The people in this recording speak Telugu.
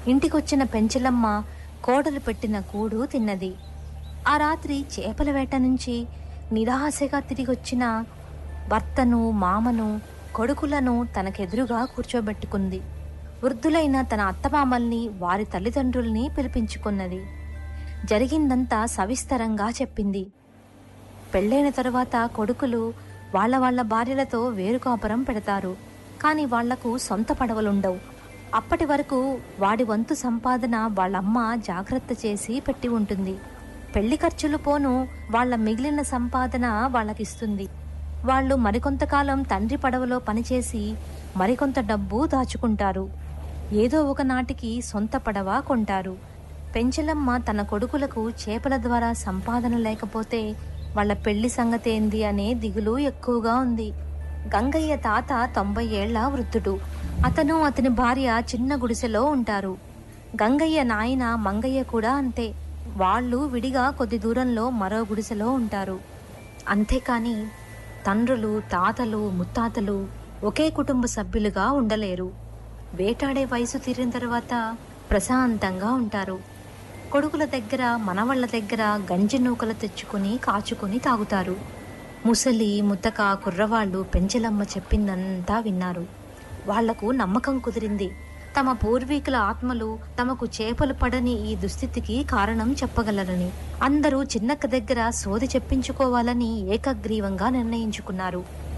ఇంటికొచ్చిన పెంచలమ్మ కోడలు పెట్టిన కూడు తిన్నది ఆ రాత్రి చేపల వేట నుంచి నిరాశగా తిరిగొచ్చిన భర్తను మామను కొడుకులను తనకెదురుగా కూర్చోబెట్టుకుంది వృద్ధులైన తన అత్తమామల్ని వారి తల్లిదండ్రుల్ని పిలిపించుకున్నది జరిగిందంతా సవిస్తరంగా చెప్పింది పెళ్ళైన తరువాత కొడుకులు వాళ్ళ వాళ్ళ భార్యలతో వేరు కాపురం పెడతారు కానీ వాళ్లకు సొంత పడవలుండవు అప్పటి వరకు వాడి వంతు సంపాదన వాళ్ళమ్మ జాగ్రత్త చేసి పెట్టి ఉంటుంది పెళ్లి ఖర్చులు పోను వాళ్ళ మిగిలిన సంపాదన వాళ్ళకిస్తుంది వాళ్ళు మరికొంతకాలం తండ్రి పడవలో పనిచేసి మరికొంత డబ్బు దాచుకుంటారు ఏదో ఒక నాటికి సొంత పడవ కొంటారు పెంచలమ్మ తన కొడుకులకు చేపల ద్వారా సంపాదన లేకపోతే వాళ్ళ పెళ్లి సంగతేంది అనే దిగులు ఎక్కువగా ఉంది గంగయ్య తాత తొంభై ఏళ్ల వృద్ధుడు అతను అతని భార్య చిన్న గుడిసెలో ఉంటారు గంగయ్య నాయన మంగయ్య కూడా అంతే వాళ్ళు విడిగా కొద్ది దూరంలో మరో గుడిసెలో ఉంటారు అంతేకాని తండ్రులు తాతలు ముత్తాతలు ఒకే కుటుంబ సభ్యులుగా ఉండలేరు వేటాడే వయసు తీరిన తర్వాత ప్రశాంతంగా ఉంటారు కొడుకుల దగ్గర మనవళ్ళ దగ్గర గంజి నూకలు తెచ్చుకుని కాచుకుని తాగుతారు ముసలి ముతక కుర్రవాళ్ళు పెంచలమ్మ చెప్పిందంతా విన్నారు వాళ్లకు నమ్మకం కుదిరింది తమ పూర్వీకుల ఆత్మలు తమకు చేపలు పడని ఈ దుస్థితికి కారణం చెప్పగలరని అందరూ చిన్నక్క దగ్గర సోది చెప్పించుకోవాలని ఏకగ్రీవంగా నిర్ణయించుకున్నారు